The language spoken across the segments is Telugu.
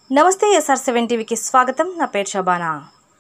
నమస్తే ఎస్ఆర్ సెవెన్ టీవీకి స్వాగతం నా పేరు శబానా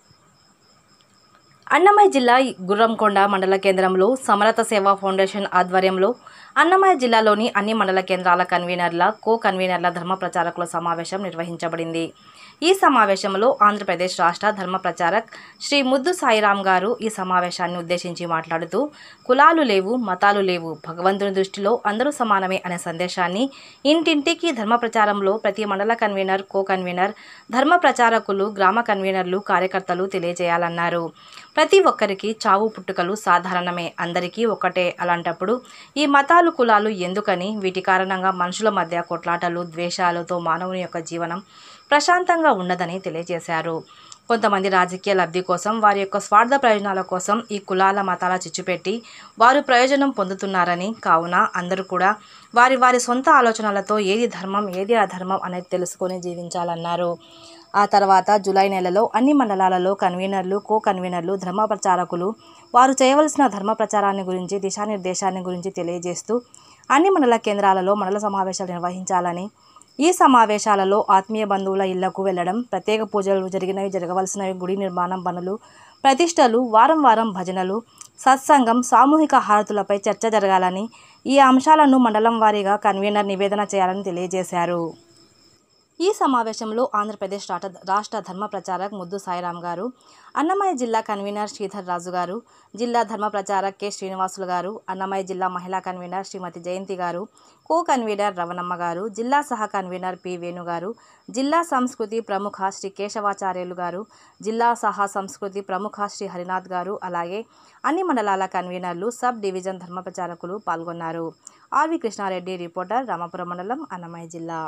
అన్నమయ్య జిల్లా గుర్రంకొండ మండల కేంద్రంలో సమరత సేవా ఫౌండేషన్ ఆధ్వర్యంలో అన్నమయ్య జిల్లాలోని అన్ని మండల కేంద్రాల కన్వీనర్ల కో కన్వీనర్ల ధర్మ ప్రచారకుల సమావేశం నిర్వహించబడింది ఈ సమావేశంలో ఆంధ్రప్రదేశ్ రాష్ట్ర ధర్మ ప్రచారక్ శ్రీ ముద్దు సాయిరాం గారు ఈ సమావేశాన్ని ఉద్దేశించి మాట్లాడుతూ కులాలు లేవు మతాలు లేవు భగవంతుని దృష్టిలో అందరూ సమానమే అనే సందేశాన్ని ఇంటింటికి ధర్మ ప్రచారంలో ప్రతి మండల కన్వీనర్ కో కన్వీనర్ ధర్మ ప్రచారకులు గ్రామ కన్వీనర్లు కార్యకర్తలు తెలియజేయాలన్నారు ప్రతి ఒక్కరికి చావు పుట్టుకలు సాధారణమే అందరికీ ఒకటే అలాంటప్పుడు ఈ మతాలు కులాలు ఎందుకని వీటి కారణంగా మనుషుల మధ్య కొట్లాటలు ద్వేషాలతో మానవుని యొక్క జీవనం ప్రశాంతంగా ఉండదని తెలియజేశారు కొంతమంది రాజకీయ లబ్ధి కోసం వారి యొక్క స్వార్థ ప్రయోజనాల కోసం ఈ కులాల మతాల చిచ్చుపెట్టి వారు ప్రయోజనం పొందుతున్నారని కావున అందరూ కూడా వారి వారి సొంత ఆలోచనలతో ఏది ధర్మం ఏది అధర్మం అనేది తెలుసుకొని జీవించాలన్నారు ఆ తర్వాత జూలై నెలలో అన్ని మండలాలలో కన్వీనర్లు కో కన్వీనర్లు ధర్మ ప్రచారకులు వారు చేయవలసిన ధర్మ ప్రచారాన్ని గురించి దిశానిర్దేశాన్ని గురించి తెలియజేస్తూ అన్ని మండల కేంద్రాలలో మండల సమావేశాలు నిర్వహించాలని ఈ సమావేశాలలో ఆత్మీయ బంధువుల ఇళ్లకు వెళ్లడం ప్రత్యేక పూజలు జరిగినవి జరగవలసినవి గుడి నిర్మాణం పనులు ప్రతిష్టలు వారం వారం భజనలు సత్సంగం సామూహిక హారతులపై చర్చ జరగాలని ఈ అంశాలను మండలం వారీగా కన్వీనర్ నివేదన చేయాలని తెలియజేశారు ఈ సమావేశంలో ఆంధ్రప్రదేశ్ రాష్ట్ర రాష్ట్ర ధర్మ ప్రచారక్ ముద్దు సాయిరాం గారు అన్నమయ్య జిల్లా కన్వీనర్ శ్రీధర్ రాజు గారు జిల్లా ధర్మ ప్రచారక్ కె శ్రీనివాసులు గారు అన్నమయ్య జిల్లా మహిళా కన్వీనర్ శ్రీమతి జయంతి గారు కో కన్వీనర్ రవణమ్మ గారు జిల్లా సహ కన్వీనర్ పి వేణు గారు జిల్లా సంస్కృతి ప్రముఖ శ్రీ కేశవాచార్యులు గారు జిల్లా సహా సంస్కృతి ప్రముఖ శ్రీ హరినాథ్ గారు అలాగే అన్ని మండలాల కన్వీనర్లు సబ్ డివిజన్ ధర్మ ప్రచారకులు పాల్గొన్నారు ఆర్వి కృష్ణారెడ్డి రిపోర్టర్ రామాపురం మండలం అన్నమయ్య జిల్లా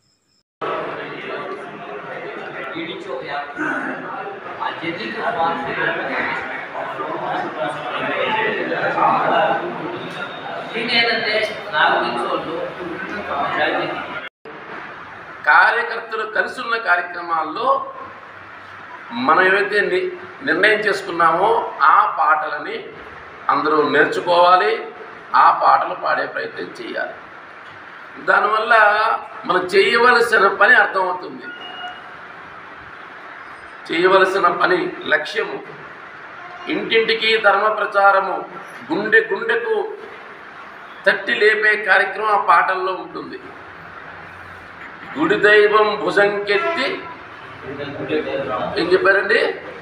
ఏంటంటే నాకు తెలిసోళ్ళు కార్యకర్తలు కలిసి ఉన్న కార్యక్రమాల్లో మనం ఏవైతే ని నిర్ణయం చేసుకున్నామో ఆ పాటలని అందరూ నేర్చుకోవాలి ఆ పాటలు పాడే ప్రయత్నం చేయాలి దానివల్ల మనం చేయవలసిన పని అర్థమవుతుంది చేయవలసిన పని లక్ష్యము ఇంటింటికి ధర్మ ప్రచారము గుండె గుండెకు తట్టి లేపే కార్యక్రమం ఆ పాటల్లో ఉంటుంది గుడి దైవం భుజంకెత్తి ఏం చెప్పారండి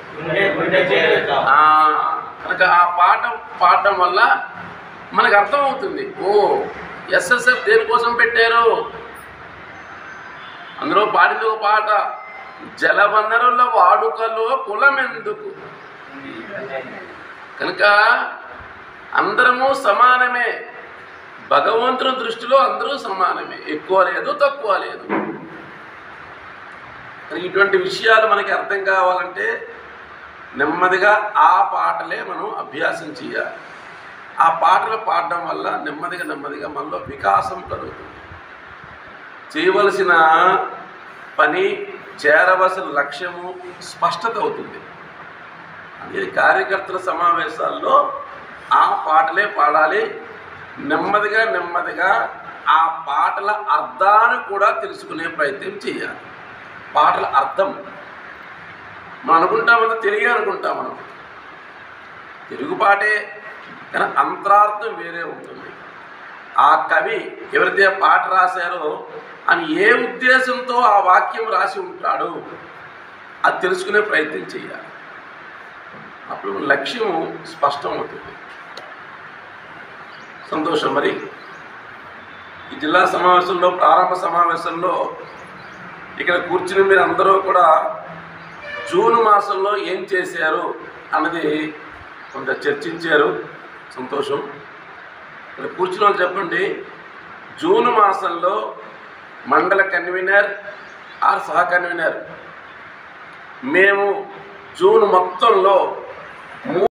ఆ, కనుక ఆ పాట పాడడం వల్ల మనకు అర్థమవుతుంది ఓ ఎస్ఎస్ఎఫ్ దేనికోసం పెట్టారు అందులో పాడింది ఒక పాట జలవనరుల వాడుకలో కులమెందుకు కనుక అందరము సమానమే భగవంతుని దృష్టిలో అందరూ సమానమే ఎక్కువ లేదు తక్కువ లేదు మరి ఇటువంటి విషయాలు మనకి అర్థం కావాలంటే నెమ్మదిగా ఆ పాటలే మనం అభ్యాసం చేయాలి ఆ పాటలు పాడడం వల్ల నెమ్మదిగా నెమ్మదిగా మనలో వికాసం కలుగుతుంది చేయవలసిన పని చేరవలసిన లక్ష్యము స్పష్టత అవుతుంది అందుకే కార్యకర్తల సమావేశాల్లో ఆ పాటలే పాడాలి నెమ్మదిగా నెమ్మదిగా ఆ పాటల అర్థాన్ని కూడా తెలుసుకునే ప్రయత్నం చేయాలి పాటల అర్థం మనం అనుకుంటామంతా తెలియ అనుకుంటాం మనం తెలుగు పాటే కానీ అంతరార్థం వేరే ఉంటుంది ఆ కవి ఎవరైతే పాట రాశారో అని ఏ ఉద్దేశంతో ఆ వాక్యం రాసి ఉంటాడో అది తెలుసుకునే ప్రయత్నం చేయాలి అప్పుడు లక్ష్యం స్పష్టం అవుతుంది సంతోషం మరి ఈ జిల్లా సమావేశంలో ప్రారంభ సమావేశంలో ఇక్కడ కూర్చుని మీరు అందరూ కూడా జూన్ మాసంలో ఏం చేశారు అన్నది కొంత చర్చించారు సంతోషం ఇక్కడ కూర్చున్న వాళ్ళు చెప్పండి జూన్ మాసంలో మండల కన్వీనర్ ఆర్ సహ కన్వీనర్ మేము జూన్ మొత్తంలో